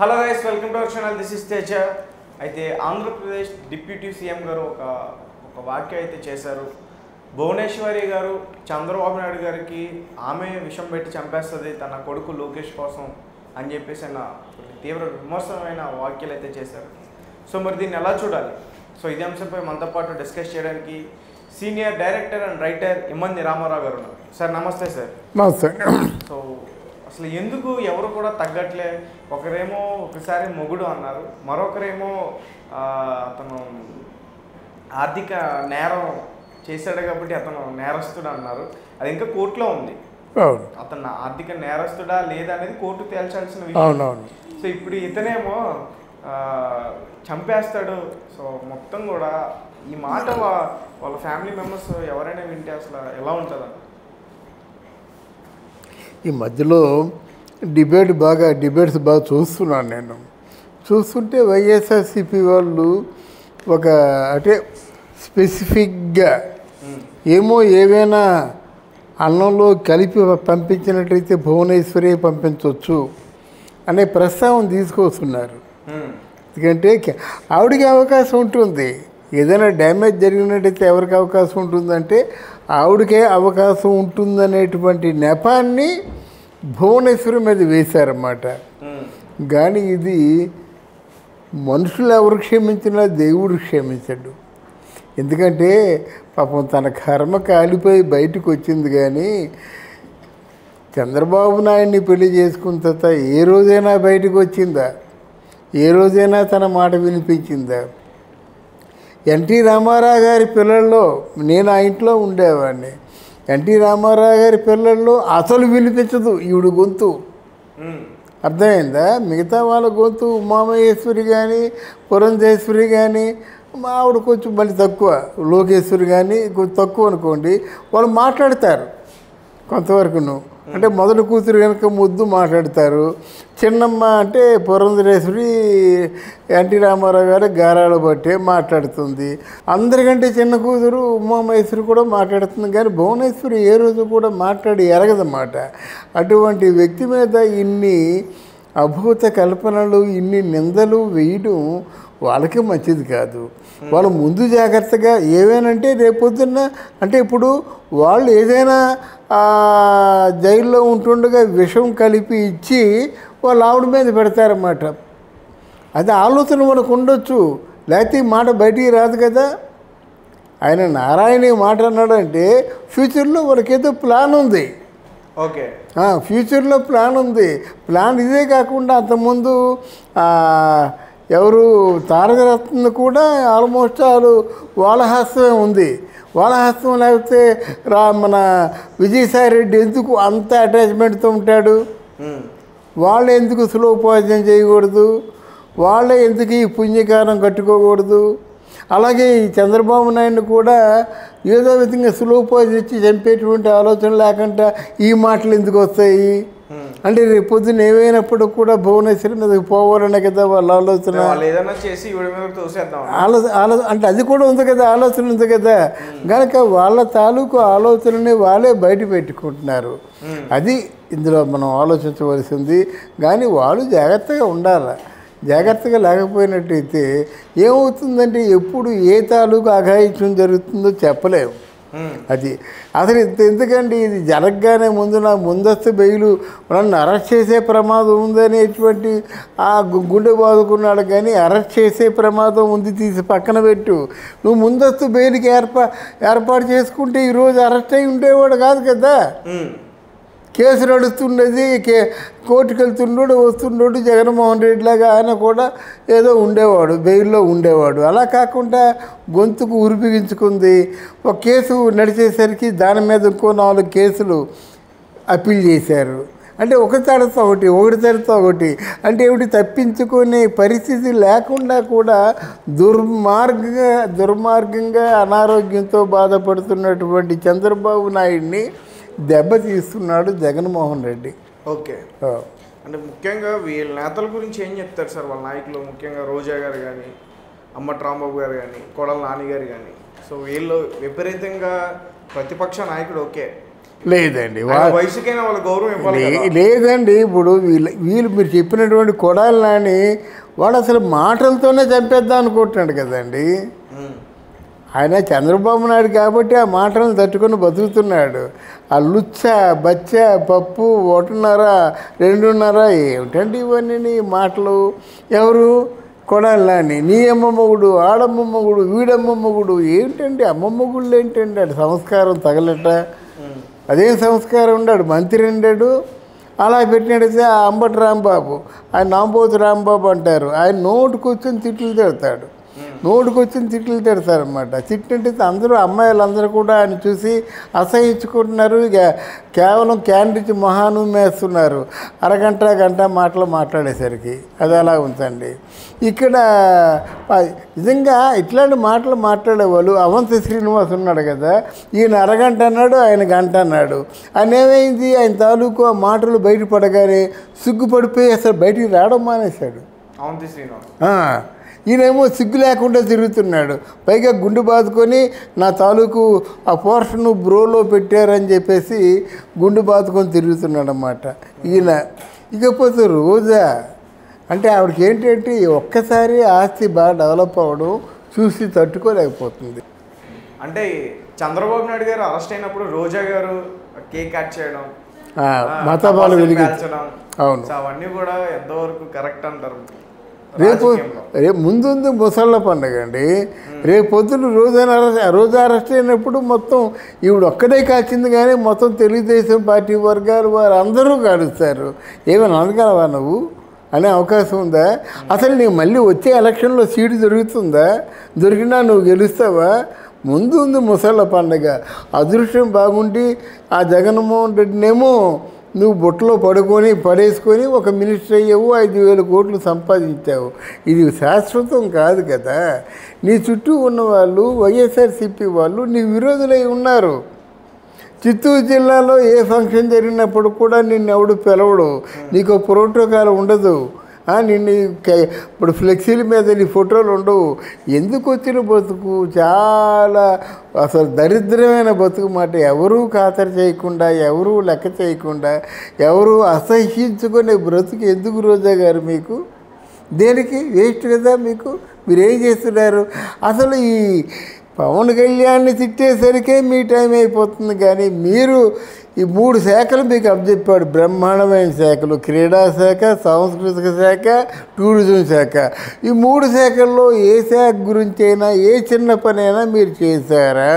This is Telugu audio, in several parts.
Hello guys welcome to our channel this is Teja అయితే ఆంధ్రప్రదేశ్ డిప్యూటీ సీఎం గారు ఒక ఒక వాక్య అయితే చేశారు భువనేశ్వరి గారు చంద్రబాబు నాయుడు గారికి ఆమె విషం పెట్టి చంపేస్తుంది తన కొడుకు లోకేష్ కోసం అని చెప్పేసి ఆయన కొన్ని తీవ్ర విమర్శనమైన వ్యాఖ్యలు అయితే చేశారు సో మరి దీన్ని ఎలా చూడాలి సో ఇదే అంశంపై మనతో పాటు డిస్కస్ చేయడానికి senior director and writer Immandi Ramarao గారు ఉన్నారు సార్ నమస్తే సార్ నమస్తే సో అసలు ఎందుకు ఎవరు కూడా తగ్గట్లే ఒకరేమో ఒకసారి మొగుడు అన్నారు మరొకరేమో ఆ, అతను ఆర్థిక నేరం చేశాడు కాబట్టి అతను నేరస్తుడు అన్నారు అది ఇంకా కోర్టులో ఉంది అవును అతను ఆర్థిక నేరస్తుడా లేదా అనేది కోర్టు తేల్చాల్సిన విషయం అవునవును సో ఇప్పుడు ఇతనేమో ఆ, చంపేస్తాడు సో మొత్తం కూడా ఈ మాట వా- వాళ్ళ ఫ్యామిలీ మెంబర్స్ ఎవరైనా వింటే అసలు ఎలా ఉంటుందా ఈ మధ్యలో డిబేట్ బాగా డిబేట్స్ బాగా చూస్తున్నాను నేను చూస్తుంటే వైఎస్ఆర్సిపి వాళ్ళు ఒక అంటే స్పెసిఫిక్గా ఏమో ఏవైనా అన్నంలో కలిపి పంపించినట్టయితే భువనేశ్వరి పంపించవచ్చు అనే ప్రస్తావన తీసుకొస్తున్నారు ఉమ్, ఎందుకంటే కే- ఆవిడకి అవకాశం ఉంటుంది ఏదైనా డ్యామేజ్ జరిగినట్టయితే ఎవరికి అవకాశం ఉంటుందంటే ఆవిడకే అవకాశం ఉంటుందనేటువంటి నెపాన్ని భువనేశ్వరి మీద వేశారన్నమాట ఉమ్, కానీ ఇది మనుషులు ఎవరు క్షమించినా దేవుడు క్షమించడు ఎందుకంటే పాపం తన కర్మ కాలిపోయి బయటకు వచ్చింది కానీ చంద్రబాబు నాయుడిని పెళ్లి చేసుకున్న తర్వాత ఏ రోజైనా బయటకు వచ్చిందా ఏ రోజైనా తన మాట వినిపించిందా ఎన్టీ రామారావు గారి పిల్లల్లో నేను ఆ ఇంట్లో ఉండేవాడిని ఎన్టీ రామారావు గారి పిల్లల్లో అసలు వినిపించదు ఈవిడ గొంతు ఉమ్. అర్థమైందా మిగతా వాళ్ళ గొంతు ఉమామహేశ్వరి కానీ పురంధేశ్వరి కానీ మా ఆవిడ కొంచెం మళ్ళీ తక్కువ లోకేశ్వరి కానీ కొంచెం తక్కువ అనుకోండి వాళ్ళు మాట్లాడతారు కొంతవరకును అంటే మొదటి కూతురు కనుక ముద్దు మాట్లాడతారు చిన్నమ్మ అంటే పురంధరేశ్వరి ఎన్టీ రామారావు గారు గారాలు బట్టే మాట్లాడుతుంది అందరికంటే చిన్న కూతురు ఉమామహేశ్వరి కూడా మాట్లాడుతుంది కానీ భువనేశ్వరి ఏ రోజు కూడా మాట్లాడి ఎరగదన్నమాట అటువంటి వ్యక్తి మీద ఇన్ని అభూత కల్పనలు ఇన్ని నిందలు వేయడం వాళ్ళకి మంచిది కాదు వాళ్ళు ముందు జాగ్రత్తగా ఏవేనంటే రేపొద్దున్న అంటే ఇప్పుడు వాళ్ళు ఏదైనా ఆ, జైల్లో ఉంటుండగా విషం కలిపి ఇచ్చి వాళ్ళు ఆవిడ మీద పెడతారన్నమాట అది ఆలోచన మనకు ఉండొచ్చు లేకపోతే ఈ మాట బయటికి రాదు కదా ఆయన నారాయణ ఈ మాట అన్నాడంటే ఫ్యూచర్లో వాళ్ళకేదో ప్లాన్ ఉంది ఓకే ఆ, ఫ్యూచర్లో ప్లాన్ ఉంది ప్లాన్ ఇదే కాకుండా అంతకుముందు ఆ, ఎవరు తారకరత్న కూడా ఆల్మోస్ట్ వాళ్ళు వాళ్ళ హస్తమే ఉంది వాళ్ళ హస్తం లేకపోతే రా మన విజయసాయి రెడ్డి ఎందుకు అంత అటాచ్మెంట్తో ఉంటాడు ఉమ్, వాళ్ళు ఎందుకు స్లో పాయిజన్ చేయకూడదు వాళ్ళే ఎందుకు ఈ పుణ్యకారం కట్టుకోకూడదు అలాగే ఈ చంద్రబాబు నాయుడు కూడా ఏదో విధంగా స్లో పాయిజన్ ఇచ్చి చంపేటువంటి ఆలోచన లేకుండా ఈ మాటలు ఎందుకు వస్తాయి ఉమ్. అంటే రేపు పొద్దున్న ఏమైనప్పుడు కూడా భువనేశ్వరి మీదకి పోవాలనే కదా వాళ్ళ ఆలోచన వాళ్ళు ఏదైనా చేసి ఈవిడ మీద తోసేద్దాం ఆలో ఆలో అంటే అది కూడా ఉంది కదా ఆలోచన ఉంది కదా కనుక వాళ్ళ తాలూకు ఆలోచనని వాళ్ళే బయట పెట్టుకుంటున్నారు అది ఇందులో మనం ఆలోచించవలసింది కానీ వాళ్ళు జాగ్రత్తగా ఉండాలి జాగ్రత్తగా లేకపోయినట్టయితే ఏమవుతుందంటే ఎప్పుడు ఏ తాలూకు అఘాయిత్యం జరుగుతుందో చెప్పలేము ఉమ్, అది అసలు ఇంత ఎందుకండి ఇది జరగగానే ముందు నా ముందస్తు బెయిలు నన్ను అరెస్ట్ చేసే ప్రమాదం ఉందనేటువంటి ఆ గు- గుండె బాదుకున్నాడు కానీ అరెస్ట్ చేసే ప్రమాదం ఉంది తీసి పక్కన పెట్టు నువ్వు ముందస్తు బెయిల్కి ఏర్పా ఏర్పాటు చేసుకుంటే ఈరోజు అరెస్ట్ అయి ఉండేవాడు కాదు కదా ఉమ్, కేసు నడుస్తుండేది కే కోర్టుకు వెళ్తుండోడు వస్తుండోడు జగన్మోహన్ రెడ్డి లాగా ఆయన కూడా ఏదో ఉండేవాడు బెయిల్లో ఉండేవాడు అలా కాకుండా గొంతుకు ఉరిపిగించుకుంది ఒక కేసు నడిచేసరికి దాని మీద ఇంకో నాలుగు కేసులు అప్పీల్ చేశారు అంటే ఒక తడత ఒకటి ఒకటి తడత ఒకటి అంటే ఏమిటి తప్పించుకునే పరిస్థితి లేకుండా కూడా దుర్మార్గంగా దుర్మార్గంగా అనారోగ్యంతో బాధపడుతున్నటువంటి చంద్రబాబు నాయుడిని దెబ్బతీస్తున్నాడు జగన్మోహన్ రెడ్డి ఓకే ఆ. అంటే ముఖ్యంగా వీళ్ళ నేతల గురించి ఏం చెప్తారు సార్ వాళ్ళ నాయకులు ముఖ్యంగా రోజా గారు కానీ అమ్మటి రాంబాబు గారు కానీ కొడల నాని గారు కానీ సో వీళ్ళు విపరీతంగా ప్రతిపక్ష నాయకుడు ఓకే లేదండి వా ఆయన వయసుకైనా వాళ్ళ గౌరవం ఇవ్వాలి లే- కదా. లేదండి ఇప్పుడు వీళ్ళు వీళ్ళు మీరు చెప్పినటువంటి కొడాలి నాని వాడు అసలు మాటలతోనే చంపేద్దాం అనుకుంటున్నాడు కదండి ఉమ్. ఆయన చంద్రబాబు నాయుడు కాబట్టి ఆ మాటలను తట్టుకొని బతుకుతున్నాడు ఆ లుచ్చ బచ్చ పప్పు ఒకటిన్నర రెండున్నర ఏమిటండి ఇవన్నీ ఈ మాటలు ఎవరు కొడాలి నాని నీ అమ్మ మొగుడు ఆడమ్మ మొగుడు వీడమ్మ మొగుడు ఏంటండి అమ్మ మొగుళ్ళు ఏంటండి అది సంస్కారం తగలట ఉమ్. అదేం సంస్కారం ఉన్నాడు మంత్రి ఉండాడు అలా పెట్టినట్టయితే ఆ అంబటి రాంబాబు ఆయన నాంబోతు రాంబాబు అంటారు ఆయన నోటుకు వచ్చిన తిట్లు తిడతాడు నోటుకు వచ్చిన తిట్లు తిడతారనమాట తిట్టినట్టయితే అందరూ అమ్మాయిలందరూ కూడా ఆయన చూసి అసహించుకుంటున్నారు ఇక కేవలం క్యాండిడేట్ మొహాను మేస్తున్నారు అరగంట గంట మాటలు మాట్లాడేసరికి అది అలా ఉంచండి ఇక్కడ ఆ, నిజంగా ఇట్లాంటి మాటలు మాట్లాడేవాళ్ళు అవంతి శ్రీనివాస్ ఉన్నాడు కదా ఈయన అరగంట అన్నాడు ఆయన గంట అన్నాడు ఆయన ఏమైంది ఆయన తాలూకు ఆ మాటలు బయటపడగానే సిగ్గుపడిపోయి అసలు బయటికి రావడం మానేశాడు అవంతి శ్రీనివాస్ ఆ, ఈయనేమో సిగ్గు లేకుండా తిరుగుతున్నాడు పైగా గుండు బాదుకొని నా తాలూకు ఆ పోర్షన్ బ్రోలో పెట్టారని చెప్పేసి గుండు బాదుకొని తిరుగుతున్నాడు అన్నమాట ఈయన ఇకపోతే రోజా అంటే ఆవిడకి ఏంటంటే ఒక్కసారి ఆస్తి బాగా డెవలప్ అవ్వడం చూసి తట్టుకోలేకపోతుంది అంటే చంద్రబాబు నాయుడు గారు అరెస్ట్ అయినప్పుడు రోజా గారు కేక్ కట్ చేయడం ఆ, ఆ, మతపాలు టపాసులు వెలిగి కాల్చడం. అవును. సో అవన్నీ కూడా ఎంతవరకు కరెక్ట్ అంటారు రేపు రాజకీయంలో. రేపు ముందుంది ముసళ్ళ పండుగ అండి రేపు పొద్దున రోజా అరెస్ట్ రోజా అరెస్ట్ అయినప్పుడు మొత్తం ఈవిడ ఒక్కడే కాల్చింది కానీ మొత్తం తెలుగుదేశం పార్టీ వర్గాలు వారు అందరూ కాలుస్తారు ఏమైనా అనగలవా నువ్వు అనే అవకాశం ఉందా అసలు నీకు మళ్ళీ వచ్చే ఎలక్షన్లో సీటు దొరుకుతుందా దొరికినా నువ్వు గెలుస్తావా ముందు ఉంది ముసళ్ళ పండుగ అదృష్టం బాగుండి ఆ జగన్మోహన్ రెడ్డినేమో నువ్వు బుట్టలో పడుకొని పడేసుకొని ఒక మినిస్టర్ అయ్యావు ఐదు వేల కోట్లు సంపాదించావు ఇది శాశ్వతం కాదు కదా నీ చుట్టూ ఉన్న వాళ్ళు వైఎస్ఆర్సీపీ వాళ్ళు నీ విరోధులై ఉన్నారు చిత్తూరు జిల్లాలో ఏ ఫంక్షన్ జరిగినప్పుడు కూడా నిన్ను ఎవడు పిలవడు నీకు ప్రోటోకాల్ ఉండదు ఆ, నిన్ను కే- ఇప్పుడు ఫ్లెక్సీల మీద నీ ఫోటోలు ఉండవు ఎందుకు వచ్చిన బతుకు చాలా అసలు దరిద్రమైన బతుకు మాట ఎవరూ ఖాతరు చేయకుండా ఎవరూ లెక్క చేయకుండా ఎవరూ అసహ్యించుకునే బ్రతుకు ఎందుకు రోజా గారు మీకు దేనికి వేస్ట్ కదా మీకు మీరు ఏం చేస్తున్నారు అసలు ఈ పవన్ కళ్యాణ్ని తిట్టేసరికే మీ టైం అయిపోతుంది కానీ మీరు ఈ మూడు శాఖలు మీకు అప్పచెప్పాడు బ్రహ్మాండమైన శాఖలు క్రీడా శాఖ సాంస్కృతిక శాఖ టూరిజం శాఖ ఈ మూడు శాఖల్లో ఏ శాఖ గురించి అయినా ఏ చిన్న పని అయినా మీరు చేశారా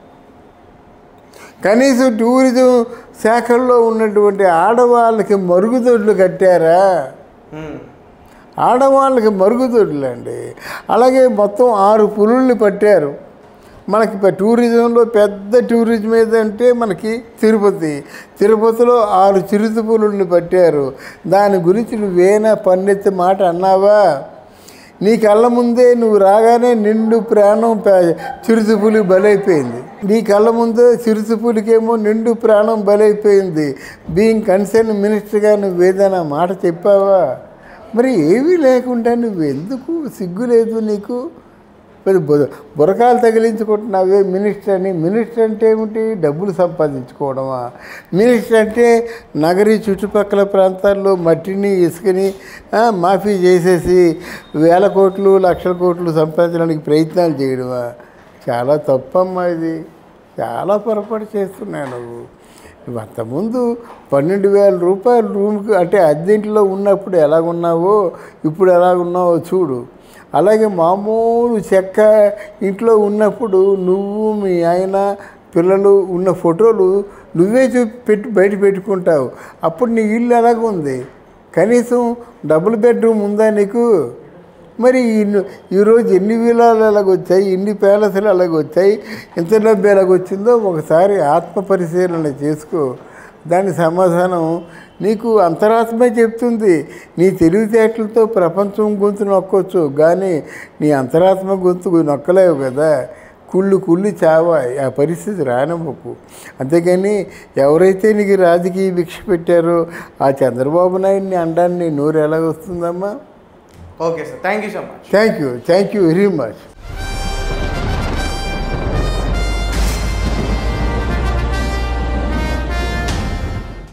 కనీసం టూరిజం శాఖల్లో ఉన్నటువంటి ఆడవాళ్ళకి మరుగుదొడ్లు కట్టారా ఉమ్. ఆడవాళ్ళకి మరుగుదొడ్లు అండి అలాగే మొత్తం ఆరు పులుల్ని పట్టారు మనకి ప- టూరిజంలో పెద్ద టూరిజం ఏదంటే మనకి తిరుపతి తిరుపతిలో ఆరు చిరుత పులుల్ని పట్టారు దాని గురించి నువ్వేనా పన్నెత్తి మాట అన్నావా నీ కళ్ళ ముందే నువ్వు రాగానే నిండు ప్రాణం ప- చిరుతపులి బలైపోయింది నీ కళ్ళ ముందే చిరుతపులికేమో నిండు ప్రాణం బలైపోయింది బీయింగ్ కన్సర్న్ మినిస్టర్గా నువ్వు ఏదైనా మాట చెప్పావా మరి ఏమీ లేకుండా నువ్వు ఎందుకు సిగ్గు లేదు నీకు మరి బుర- బురకాలు తగిలించుకుంటున్నావే మినిస్టర్ అని మినిస్టర్ అంటే ఏమిటి డబ్బులు సంపాదించుకోవడమా మినిస్టర్ అంటే నగరి చుట్టుపక్కల ప్రాంతాల్లో మట్టిని ఇసుకని ఆ, మాఫీ చేసేసి వేల కోట్లు లక్షల కోట్లు సంపాదించడానికి ప్రయత్నాలు చేయడమా చాలా తప్పమ్మా ఇది చాలా పొరపాటు చేస్తున్నావు నువ్వు నువ్వు అంతకుముందు పన్నెండు వేల రూపాయల రూమ్కి అంటే అద్దెంట్లో ఉన్నప్పుడు ఎలాగున్నావో ఇప్పుడు ఎలాగున్నావో చూడు అలాగే మామూలు చెక్క ఇంట్లో ఉన్నప్పుడు నువ్వు మీ ఆయన పిల్లలు ఉన్న ఫోటోలు నువ్వే చూపి పెట్టి బయట పెట్టుకుంటావు అప్పుడు నీ ఇల్లు ఎలాగుంది కనీసం డబుల్ బెడ్రూమ్ ఉందా నీకు మరి ఈ- ఈరోజు ఎన్ని విలాలు ఎలాగొచ్చాయి ఎన్ని ప్యాలెస్లు ఎలాగొచ్చాయి ఎంత డబ్బు ఎలాగొచ్చిందో ఒకసారి ఆత్మ పరిశీలన చేసుకో దాని సమాధానం నీకు అంతరాత్మే చెప్తుంది నీ తెలివితేటలతో ప్రపంచం గొంతు నొక్కొచ్చు కానీ నీ అంతరాత్మ గొంతు నొక్కలేవు కదా కుళ్ళు కుళ్ళి చావాయి ఆ పరిస్థితి రానివ్వకు అంతేగాని ఎవరైతే నీకు రాజకీయ భిక్ష పెట్టారో ఆ చంద్రబాబు నాయుడిని అనడాన్ని నోరు ఎలాగొస్తుందమ్మా okay sir thank you so much thank you thank you very much